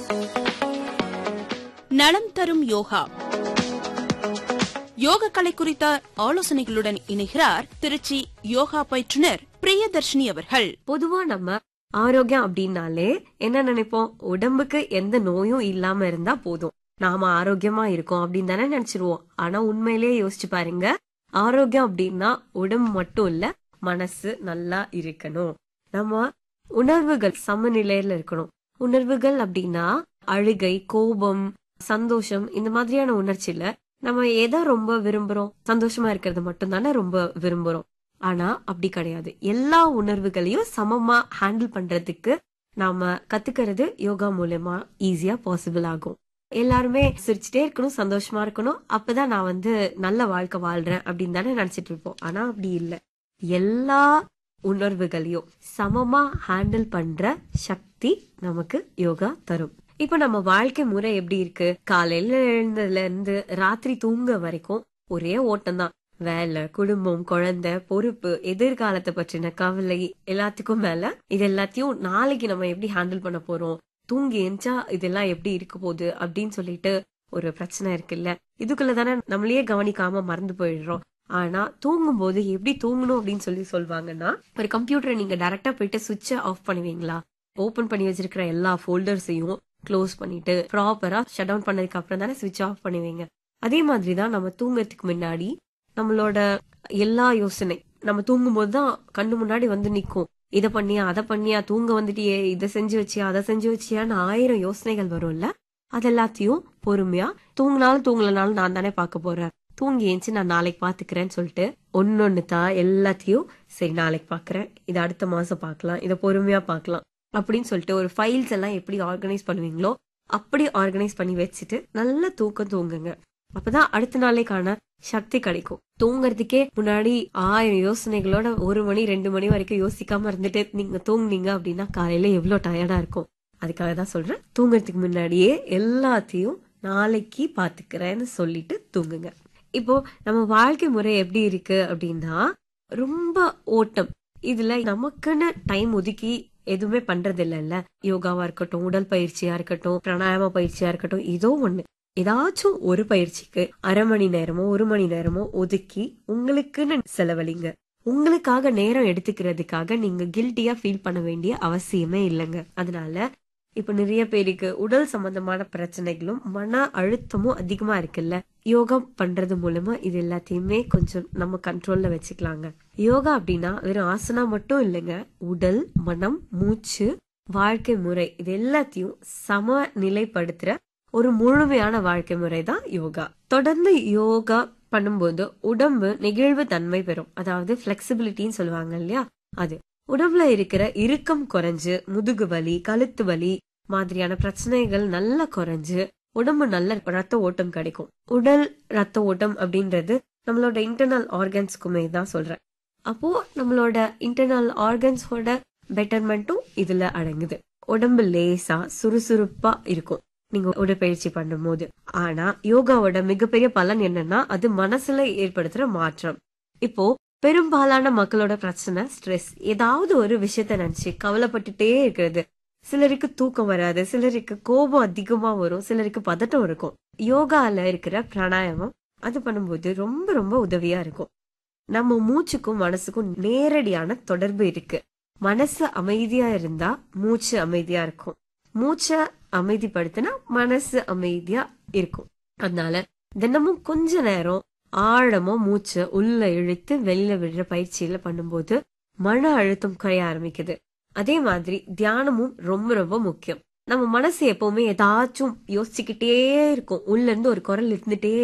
நலம் தரும் யோகா யோக கலை குறித்த ஆலோசனைகளுடன் இணைகிறார் திருச்சி யோகா பயிற்றுனர் பிரியதர்ஷினி அவர்கள் பொதுவா நம்ம ஆரோக்கியம் அப்படின்னாலே என்ன நினைப்போம் உடம்புக்கு எந்த நோயும் இல்லாம இருந்தா போதும் நாம ஆரோக்கியமா இருக்கோம் அப்படின்னு தானே நினைச்சிருவோம் ஆனா உண்மையிலேயே யோசிச்சு பாருங்க ஆரோக்கியம் அப்படின்னா உடம்பு மட்டும் இல்ல மனசு நல்லா இருக்கணும் நம்ம உணர்வுகள் சமநிலையில இருக்கணும் உணர்வுகள் அப்படின்னா அழுகை கோபம் சந்தோஷம் இந்த மாதிரியான உணர்ச்சியில நம்ம எதை ரொம்ப விரும்புறோம் சந்தோஷமா இருக்கிறது மட்டும் தானே ரொம்ப விரும்புறோம் ஆனா அப்படி கிடையாது எல்லா உணர்வுகளையும் சமமா ஹேண்டில் பண்றதுக்கு நாம கத்துக்கிறது யோகா மூலயமா ஈஸியா பாசிபிள் ஆகும் எல்லாருமே சிரிச்சுட்டே இருக்கணும் சந்தோஷமா இருக்கணும் அப்பதான் நான் வந்து நல்ல வாழ்க்கை வாழ்றேன் அப்படின்னு தானே நினைச்சிட்டு இருப்போம் ஆனா அப்படி இல்லை எல்லா உணர்வுகளையும் சமமா ஹேண்டில் பண்ற சக்தி நமக்கு யோகா தரும் இப்ப நம்ம வாழ்க்கை முறை எப்படி இருக்கு காலையில எழுந்ததுல இருந்து ராத்திரி தூங்க வரைக்கும் ஒரே ஓட்டம் தான் வேலை குடும்பம் குழந்தை பொறுப்பு எதிர்காலத்தை பற்றின கவலை எல்லாத்துக்கும் மேல இது எல்லாத்தையும் நாளைக்கு நம்ம எப்படி ஹேண்டில் பண்ண போறோம் தூங்கி எஞ்சா இதெல்லாம் எப்படி இருக்க போகுது அப்படின்னு சொல்லிட்டு ஒரு பிரச்சனை இருக்குல்ல இதுக்குள்ள தானே நம்மளையே கவனிக்காம மறந்து போயிடுறோம் ஆனா தூங்கும் போது எப்படி தூங்கணும் அப்படின்னு சொல்லி சொல்லுவாங்கன்னா ஒரு கம்ப்யூட்டரை நீங்க டைரக்டா போயிட்டு சுவிட்ச ஆஃப் பண்ணுவீங்களா ஓபன் பண்ணி வச்சிருக்கிற எல்லா ஃபோல்டர்ஸையும் க்ளோஸ் பண்ணிட்டு ப்ராப்பரா ஷட் டவுன் பண்ணதுக்கு அப்புறம் தானே சுவிட்ச் ஆஃப் பண்ணுவீங்க அதே மாதிரி தான் நம்ம தூங்குறதுக்கு முன்னாடி நம்மளோட எல்லா யோசனை நம்ம தூங்கும் போதுதான் கண்ணு முன்னாடி வந்து நிக்கும் இத பண்ணியா அதை பண்ணியா தூங்க வந்துட்டியே இதை செஞ்சு வச்சியா அதை செஞ்சு வச்சியான்னு ஆயிரம் யோசனைகள் வரும்ல அது எல்லாத்தையும் பொறுமையா தூங்கினாலும் தூங்கலனாலும் நான் தானே பார்க்க போறேன் தூங்கி ஏஞ்சி நான் நாளைக்கு பாத்துக்கிறேன்னு சொல்லிட்டு ஒன்னொன்னு தான் எல்லாத்தையும் சரி நாளைக்கு பாக்குறேன் இதை அடுத்த மாசம் பார்க்கலாம் இதை பொறுமையா பார்க்கலாம் அப்படின்னு சொல்லிட்டு ஒரு ஃபைல்ஸ் எல்லாம் எப்படி ஆர்கனைஸ் பண்ணுவீங்களோ அப்படி ஆர்கனைஸ் பண்ணி வச்சுட்டு நல்ல தூக்கம் தூங்குங்க அப்பதான் அடுத்த நாளைக்கான சக்தி கிடைக்கும் தூங்குறதுக்கே முன்னாடி ஆயிரம் யோசனைகளோட ஒரு மணி ரெண்டு மணி வரைக்கும் யோசிக்காம இருந்துட்டு நீங்க தூங்குனீங்க அப்படின்னா காலையில எவ்வளவு டயர்டா இருக்கும் அதுக்காக தான் சொல்றேன் தூங்குறதுக்கு முன்னாடியே எல்லாத்தையும் நாளைக்கு பாத்துக்கிறேன்னு சொல்லிட்டு தூங்குங்க இப்போ நம்ம வாழ்க்கை முறை எப்படி இருக்கு அப்படின்னா ரொம்ப ஓட்டம் இதுல நமக்குன்னு டைம் ஒதுக்கி எதுவுமே பண்றது இல்லைல்ல யோகாவா இருக்கட்டும் உடல் பயிற்சியா இருக்கட்டும் பிராணாயாம பயிற்சியா இருக்கட்டும் ஏதோ ஒண்ணு ஏதாச்சும் ஒரு பயிற்சிக்கு அரை மணி நேரமோ ஒரு மணி நேரமோ ஒதுக்கி உங்களுக்குன்னு செலவழிங்க உங்களுக்காக நேரம் எடுத்துக்கிறதுக்காக நீங்க கில்ட்டியா ஃபீல் பண்ண வேண்டிய அவசியமே இல்லைங்க அதனால இப்ப நிறைய பேருக்கு உடல் சம்பந்தமான பிரச்சனைகளும் மன அழுத்தமும் அதிகமா இருக்குல்ல யோகா பண்றது மூலமா இது எல்லாத்தையுமே கொஞ்சம் நம்ம கண்ட்ரோல்ல வச்சுக்கலாங்க யோகா அப்படின்னா வெறும் ஆசனா மட்டும் இல்லைங்க உடல் மனம் மூச்சு வாழ்க்கை முறை இது எல்லாத்தையும் சமநிலைப்படுத்துற ஒரு முழுமையான வாழ்க்கை முறை தான் யோகா தொடர்ந்து யோகா பண்ணும்போது உடம்பு நெகிழ்வு தன்மை பெறும் அதாவது பிளெக்சிபிலிட்டின்னு சொல்லுவாங்க இல்லையா அது உடம்புல இருக்கிற இறுக்கம் குறைஞ்சு முதுகு வலி கழுத்து வலி மாதிரியான பிரச்சனைகள் நல்லா குறைஞ்சு உடம்பு நல்ல ரத்த ஓட்டம் கிடைக்கும் உடல் ரத்த ஓட்டம் அப்படின்றது நம்மளோட இன்டர்னல் ஆர்கன்ஸ்க்குமே தான் சொல்றேன் அப்போ நம்மளோட இன்டர்னல் ஆர்கன்ஸோட பெட்டர்மெண்ட்டும் இதுல அடங்குது உடம்பு லேசா சுறுசுறுப்பா இருக்கும் நீங்க உடற்பயிற்சி பண்ணும்போது ஆனா யோகாவோட மிகப்பெரிய பலன் என்னன்னா அது மனசுல ஏற்படுத்துற மாற்றம் இப்போ பெரும்பாலான மக்களோட பிரச்சனை ஸ்ட்ரெஸ் ஏதாவது ஒரு விஷயத்த நினைச்சு கவலைப்பட்டுட்டே இருக்கிறது சிலருக்கு தூக்கம் வராது சிலருக்கு கோபம் அதிகமா வரும் சிலருக்கு பதட்டம் இருக்கும் யோகால இருக்கிற பிராணாயாமம் அது பண்ணும்போது ரொம்ப ரொம்ப உதவியா இருக்கும் நம்ம மூச்சுக்கும் மனசுக்கும் நேரடியான தொடர்பு இருக்கு மனசு அமைதியா இருந்தா மூச்சு அமைதியா இருக்கும் மூச்சை அமைதிப்படுத்தினா மனசு அமைதியா இருக்கும் அதனால தினமும் கொஞ்ச நேரம் ஆழமா மூச்சை உள்ள இழுத்து வெளியில விடுற பயிற்சியில பண்ணும்போது மன அழுத்தம் குறைய ஆரம்பிக்குது அதே மாதிரி தியானமும் ரொம்ப ரொம்ப முக்கியம் நம்ம மனசு எப்பவுமே ஏதாச்சும் யோசிச்சுக்கிட்டே இருக்கும் உள்ள இருந்து ஒரு குரல் இருந்துட்டே